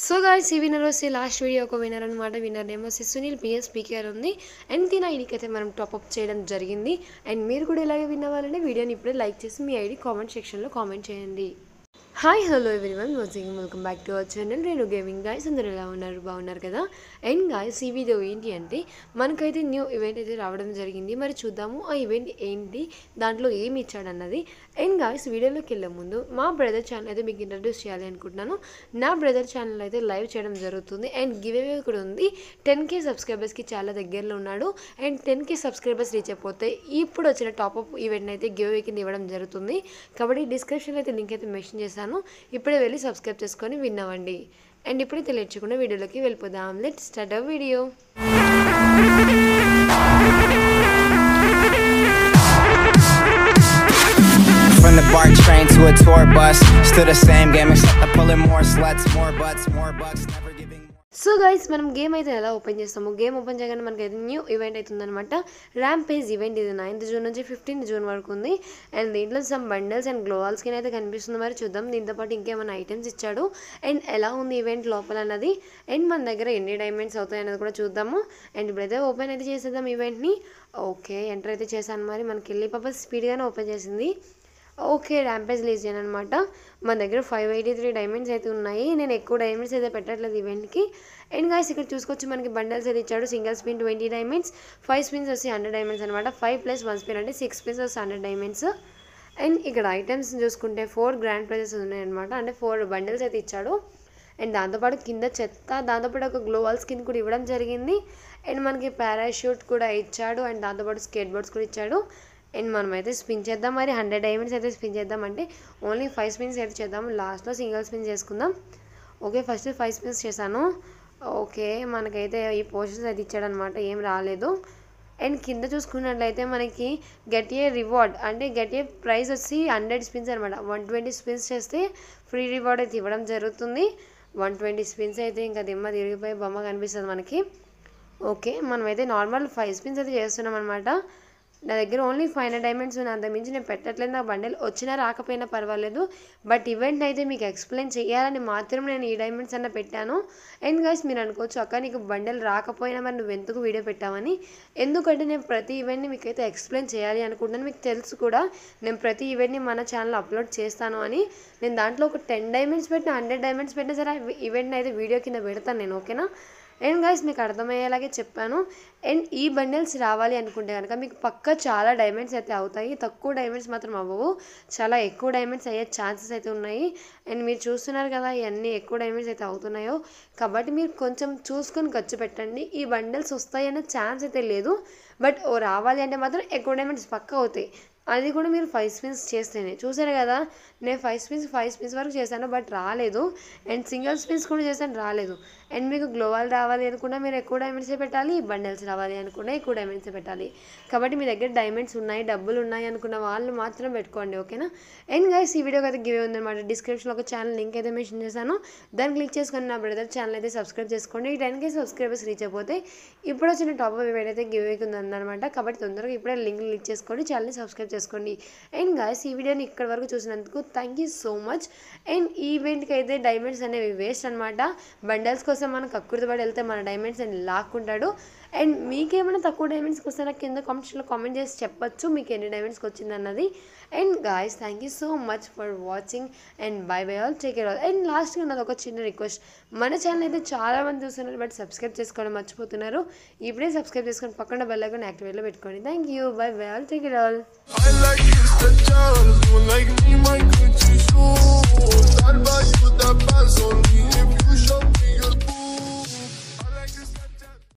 So guys ఈ winner వస్తే last video ఒక విన్నర్ అనమాట విన్నర్ నేమ్ వచ్చి సునీల్ పిఎస్ స్పీకర్ ఉంది అండ్ తిన ఐడికి అయితే మనం టాప్అప్ చేయడం జరిగింది అండ్ మీరు కూడా ఇలాగే విన్ అవ్వాలంటే వీడియోని ఇప్పుడే లైక్ చేసి మీ ఐడి కామెంట్ సెక్షన్లో కామెంట్ చేయండి hi hello everyone watching welcome back to our channel నేను గేమింగ్ గాయస్ అందరూ ఎలా ఉన్నారు బాగున్నారు కదా అండ్ గాయస్ ఈ వీడియో ఏంటి అంటే మనకైతే న్యూ ఈవెంట్ అయితే రావడం జరిగింది మరి చూద్దాము ఆ ఈవెంట్ ఏంటి దాంట్లో ఏమి ఇచ్చాడన్నది అండ్ గాయస్ వీడియోలోకి వెళ్ళే ముందు మా బ్రదర్ ఛానల్ అయితే మీకు ఇంట్రడ్యూస్ చేయాలి అనుకుంటున్నాను నా బ్రదర్ ఛానల్ అయితే లైవ్ చేయడం జరుగుతుంది అండ్ గివ్ అవే కూడా ఉంది టెన్ కే సబ్స్క్రైబర్స్కి చాలా దగ్గరలో ఉన్నాడు and ten K subscribers reach అయిపోతే ఇప్పుడు వచ్చిన టాప్అప్ ఈవెంట్ అయితే గివ్ అవే కింద ఇవ్వడం జరుగుతుంది కాబట్టి డిస్క్రిప్షన్లో అయితే లింక్ అయితే మెన్షన్ చేశాను ఇప్పుడే వెళ్ళి సబ్స్క్రైబ్ చేసుకొని విన్ అవ్వండి అండ్ ఇప్పుడే తెలియచకుండా వీడియోలోకి వెళ్ళిపోదాం let start a video From the BART train to a tour bus, still the same game except I'm pulling more sluts, more butts, more bucks, never giving. So guys మనం game అయితే ఎలా open చేస్తాము game open చేయగానే మనకి అయితే new event అవుతుందన్నమాట rampage event ఇది ninth June నుంచి ఫిఫ్టీన్త్ జూన్ వరకు ఉంది అండ్ దీంట్లో some bundles and global skin అయితే కనిపిస్తుంది మరి చూద్దాం దీంతో పాటు ఇంకేమైనా ఐటమ్స్ ఇచ్చాడు అండ్ ఎలా ఉంది ఈవెంట్ లోపల అన్నది అండ్ మన దగ్గర ఎన్ని డైమండ్స్ అవుతాయి అనేది కూడా చూద్దాము అండ్ ఇప్పుడైతే ఓపెన్ అయితే చేసేద్దాం ఈవెంట్ని ఓకే ఎంటర్ అయితే చేశాను మరి మనకి వెళ్ళి పాప స్పీడ్గానే ఓపెన్ చేసింది ఓకే ర్యాంపేజ్ లీజియన్ అనమాట మన దగ్గర ఫైవ్ ఎయిటీ త్రీ డైమండ్స్ అయితే ఉన్నాయి నేను ఎక్కువ డైమండ్స్ అయితే పెట్టట్లేదు ఈవెంట్కి అండ్ గాయస్ ఇక్కడ చూసుకొచ్చి మనకి బండల్స్ అయితే ఇచ్చాడు single spin twenty diamonds five spins వచ్చి హండ్రెడ్ డైమండ్స్ అనమాట ఫైవ్ ప్లస్ వన్ స్పిన్ అంటే సిక్స్ స్పిన్స్ వచ్చి హండ్రెడ్ డైమండ్స్ అండ్ ఇక్కడ ఐటమ్స్ చూసుకుంటే ఫోర్ గ్రాండ్ ప్రైజెస్ ఉన్నాయన్నమాట అంటే ఫోర్ బండిల్స్ అయితే ఇచ్చాడు అండ్ దాంతోపాటు కింద చెత్త దాంతోపాటు ఒక గ్లోవల్ స్కిన్ కూడా ఇవ్వడం జరిగింది అండ్ మనకి పారాషూట్ కూడా ఇచ్చాడు అండ్ దాంతోపాటు స్కేట్ బోర్డ్స్ కూడా ఇచ్చాడు అండ్ మనమైతే స్పిన్ చేద్దాం మరి హండ్రెడ్ డైమండ్స్ అయితే స్పిన్ చేద్దాం అంటే ఓన్లీ ఫైవ్ స్పిన్స్ అయితే చేద్దాం లాస్ట్లో సింగిల్ స్పిన్ చేసుకుందాం ఓకే ఫస్ట్ ఫైవ్ స్పిన్స్ చేశాను ఓకే మనకైతే ఈ పోస్టర్స్ అయితే ఇచ్చాడనమాట ఏం రాలేదు అండ్ కింద చూసుకున్నట్లయితే మనకి గెట్ ఏ రివార్డ్ అంటే గెట్ ఏ ప్రైస్ వచ్చి హండ్రెడ్ స్పిన్స్ అనమాట వన్ ట్వంటీ స్పిన్స్ చేస్తే ఫ్రీ రివార్డ్ అయితే ఇవ్వడం జరుగుతుంది వన్ ట్వంటీ స్పిన్స్ అయితే ఇంకా దిమ్మ తిరిగిపోయి బొమ్మ కనిపిస్తుంది మనకి ఓకే మనమైతే నార్మల్ ఫైవ్ స్పిన్స్ అయితే చేస్తున్నాం అనమాట నా దగ్గర ఓన్లీ ఫైవ్ హండ్రెడ్ డైమండ్స్ ఉన్నాయి అంతకుమించి నేను పెట్టట్లేదు నా బండిల్ వచ్చినా రాకపోయినా పర్వాలేదు బట్ ఈవెంట్ అయితే మీకు ఎక్స్ప్లెయిన్ చేయాలని మాత్రం నేను ఈ డైమండ్స్ అన్న పెట్టాను అండ్ గైస్ మీరు అనుకోవచ్చు అక్క నీకు బండిల్ రాకపోయినా మరి నువ్వు ఎందుకు వీడియో పెట్టావని ఎందుకంటే నేను ప్రతి ఈవెంట్ని మీకు అయితే ఎక్స్ప్లెయిన్ చేయాలి అనుకుంటున్నాను మీకు తెలుసు కూడా నేను ప్రతి ఈవెంట్ని మన ఛానల్ అప్లోడ్ చేస్తాను అని నేను దాంట్లో ఒక టెన్ డైమండ్స్ పెట్టిన హండ్రెడ్ డైమండ్స్ పెట్టినా సరే ఈవెంట్ని అయితే వీడియో కింద పెడతాను నేను ఓకేనా అండ్ గైస్ మీకు అర్థమయ్యేలాగే చెప్పాను అండ్ ఈ బండిల్స్ రావాలి అనుకుంటే కనుక మీకు పక్క చాలా డైమండ్స్ అయితే అవుతాయి తక్కువ డైమండ్స్ మాత్రం అవ్వవు చాలా ఎక్కువ డైమండ్స్ అయ్యే ఛాన్సెస్ అయితే ఉన్నాయి అండ్ మీరు చూస్తున్నారు కదా ఇవన్నీ ఎక్కువ డైమండ్స్ అయితే అవుతున్నాయో కాబట్టి మీరు కొంచెం చూసుకొని ఖర్చు పెట్టండి ఈ బండిల్స్ వస్తాయి అనే ఛాన్స్ అయితే లేదు బట్ ఓ రావాలి అంటే మాత్రం ఎక్కువ డైమండ్స్ పక్క అవుతాయి అది కూడా మీరు ఫైవ్ స్పిన్స్ చేస్తేనే చూసారు కదా నేను ఫైవ్ స్పిన్స్ ఫైవ్ స్పిన్స్ వరకు చేశాను బట్ రాలేదు అండ్ సింగిల్ స్పిన్స్ కూడా చేశాను రాలేదు అండ్ మీకు గ్లోవల్ రావాలి అనుకున్నా మీరు ఎక్కువ డైమండ్సే పెట్టాలి బండల్స్ రావాలి అనుకున్నా ఎక్కువ డైమండ్సే పెట్టాలి కాబట్టి మీ దగ్గర డైమండ్స్ ఉన్నాయి డబ్బులు ఉన్నాయి అనుకున్న వాళ్ళు మాత్రం పెట్టుకోండి ఓకేనా అండ్ గైస్ ఈ వీడియోకి అయితే గివే ఉందన్నమాట డిస్క్రిప్షన్లో ఒక ఛానల్ లింక్ అయితే మెన్షన్ చేశాను దాన్ని క్లిక్ చేసుకొని నా బ్రదర్ ఛానల్ అయితే సబ్స్క్రైబ్ చేసుకోండి ఈ టెన్ కే సబ్స్క్రైబర్స్ రీచ్ అయిపోతే ఇప్పుడు వచ్చిన టాప్ అప్ ఈవెంట్ అయితే గివేకి ఉందన్నమాట కాబట్టి తొందరగా ఇప్పుడే లింక్ క్లిక్ చేసుకోండి ఛానల్ని సబ్స్క్రైబ్ చేసుకోండి అండ్ గాయస్ ఈ వీడియోని ఇక్కడ వరకు చూసినందుకు thank you so much and ఈ ఈవెంట్కి అయితే డైమండ్స్ అనేవి వేస్ట్ అనమాట బండల్స్ కోసం మనం కక్కుర్తిపడి వెళ్తే మన డైమండ్స్ అని లాక్కుంటాడు అండ్ మీకేమైనా తక్కువ డైమండ్స్కి వస్తే నాకు కింద కామెంట్స్లో కామెంట్ చేసి చెప్పొచ్చు మీకు ఎన్ని డైమండ్స్కి వచ్చింది అన్నది and guys thank you so much for watching and bye bye all take care all and లాస్ట్గా నాది ఒక చిన్న రిక్వెస్ట్ మన ఛానల్ అయితే చాలా మంది చూస్తున్నారు బట్ సబ్స్క్రైబ్ చేసుకోవడం మర్చిపోతున్నారు ఇప్పుడే సబ్స్క్రైబ్ చేసుకొని పక్కన బెల్ ఐకాన్ యాక్టివేట్లో పెట్టుకోండి thank you bye bye all take care all I like Mr. Charles, you like me, my Gucci shoes. I'll buy you